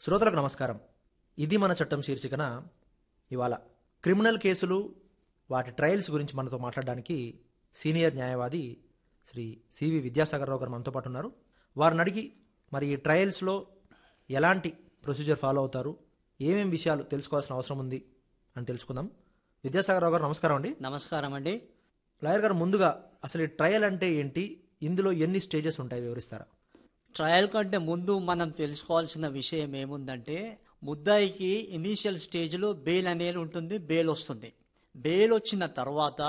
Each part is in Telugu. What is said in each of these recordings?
శ్రోతలకు నమస్కారం ఇది మన చట్టం శీర్షికన ఇవాళ క్రిమినల్ కేసులు వాటి ట్రయల్స్ గురించి మనతో మాట్లాడడానికి సీనియర్ న్యాయవాది శ్రీ సివి విద్యాసాగర్ రావు గారు మనతో పాటు ఉన్నారు వారిని అడిగి మరి ఈ ట్రయల్స్లో ఎలాంటి ప్రొసీజర్ ఫాలో అవుతారు ఏమేం విషయాలు తెలుసుకోవాల్సిన అవసరం ఉంది అని తెలుసుకుందాం విద్యాసాగర్ రావు గారు నమస్కారం అండి నమస్కారం అండి లాయర్ గారు ముందుగా అసలు ఈ ట్రయల్ అంటే ఏంటి ఇందులో ఎన్ని స్టేజెస్ ఉంటాయి వివరిస్తారా ట్రయల్ కంటే ముందు మనం తెలుసుకోవాల్సిన విషయం ఏముందంటే ముద్దాయికి ఇనీషియల్ స్టేజ్లో బెయిల్ అనేది ఉంటుంది బెయిల్ వస్తుంది బెయిల్ వచ్చిన తర్వాత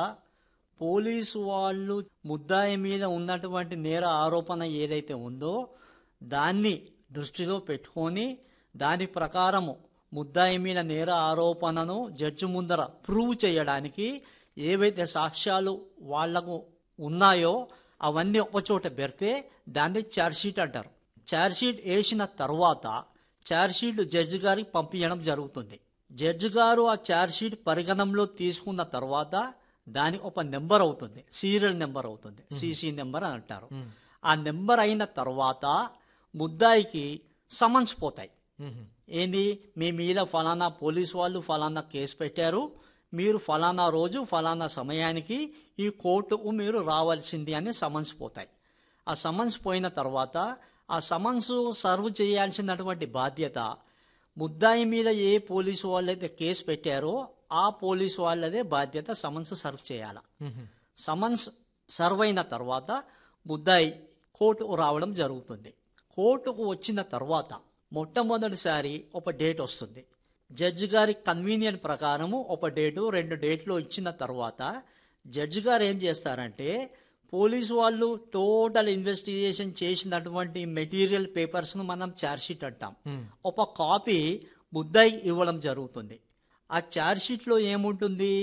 పోలీసు వాళ్ళు ముద్దాయి మీద ఉన్నటువంటి నేర ఆరోపణ ఏదైతే ఉందో దాన్ని దృష్టిలో పెట్టుకొని దాని ప్రకారము ముద్దాయి మీద నేర ఆరోపణను జడ్జి ముందర ప్రూవ్ చేయడానికి ఏవైతే సాక్ష్యాలు వాళ్లకు ఉన్నాయో అవన్నీ ఒకచోట పెడితే దాన్ని ఛార్జ్షీట్ అంటారు ఛార్జ్షీట్ వేసిన తర్వాత ఛార్జ్షీట్ జడ్జి గారికి పంపించడం జరుగుతుంది జడ్జి గారు ఆ ఛార్జ్షీట్ పరిగణంలో తీసుకున్న తర్వాత దాని ఒక నెంబర్ అవుతుంది సీరియల్ నెంబర్ అవుతుంది సిసి నెంబర్ అని అంటారు ఆ నెంబర్ అయిన తర్వాత ముద్దాయికి సమన్స్ పోతాయి ఏంది మీ మీద ఫలానా పోలీసు వాళ్ళు ఫలానా కేసు పెట్టారు మీరు ఫలానా రోజు ఫలానా సమయానికి ఈ కోర్టుకు మీరు రావాల్సింది అని సమన్స్ పోతాయి ఆ సమన్స్ పోయిన తర్వాత ఆ సమన్స్ సర్వ్ చేయాల్సినటువంటి బాధ్యత ముద్దాయి మీద ఏ పోలీసు వాళ్ళైతే కేసు పెట్టారో ఆ పోలీసు వాళ్ళదే బాధ్యత సమన్స్ సర్వ్ చేయాలి సమన్స్ సర్వ్ అయిన తర్వాత ముద్దాయి కోర్టుకు రావడం జరుగుతుంది కోర్టుకు వచ్చిన తర్వాత మొట్టమొదటిసారి ఒక డేట్ వస్తుంది జడ్జి గారి కన్వీనియంట్ ప్రకారము ఒక డేటు రెండు డేట్లు ఇచ్చిన తర్వాత జడ్జి గారు ఏం చేస్తారంటే పోలీసు వాళ్ళు టోటల్ ఇన్వెస్టిగేషన్ చేసినటువంటి మెటీరియల్ పేపర్స్ను మనం ఛార్జ్షీట్ అంటాం ఒక కాపీ ముద్దాయి ఇవ్వడం జరుగుతుంది ఆ ఛార్జ్షీట్లో ఏముంటుంది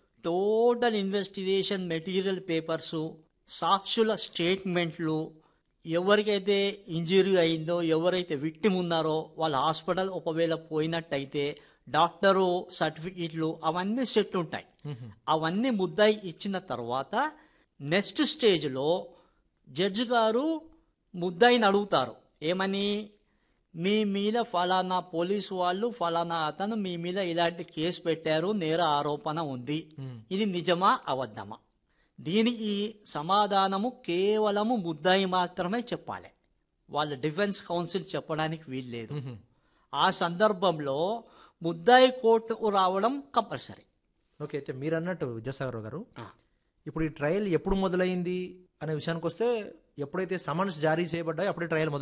టోటల్ ఇన్వెస్టిగేషన్ మెటీరియల్ పేపర్సు సాక్షుల స్టేట్మెంట్లు ఎవరికైతే ఇంజరీ అయిందో ఎవరైతే విక్టిమ్ ఉన్నారో వాళ్ళ హాస్పిటల్ ఒకవేళ పోయినట్టయితే డాక్టరు సర్టిఫికెట్లు అవన్నీ సెట్ ఉంటాయి అవన్నీ ముద్దాయి ఇచ్చిన తర్వాత నెక్స్ట్ స్టేజ్లో జడ్జి గారు ముద్దాయిని అడుగుతారు ఏమని మీ మీద ఫలానా పోలీసు వాళ్ళు ఫలానా అతను మీ మీద ఇలాంటి కేసు పెట్టారు నేర ఆరోపణ ఉంది ఇది నిజమా అబద్ధమా దీనికి సమాధానము కేవలము ముద్దాయి మాత్రమే చెప్పాలి వాళ్ళ డిఫెన్స్ కౌన్సిల్ చెప్పడానికి వీల్లేదు ఆ సందర్భంలో ముద్దాయి కోర్టుకు రావడం కంపల్సరీ ఓకే అయితే మీరు అన్నట్టు విద్యాసాగర్ రావు గారు ఇప్పుడు ఈ ట్రయల్ ఎప్పుడు మొదలైంది అనే విషయానికి వస్తే ఎప్పుడైతే సమన్స్ జారీ చేయబడ్డాయో అప్పుడే ట్రయల్ మొదలు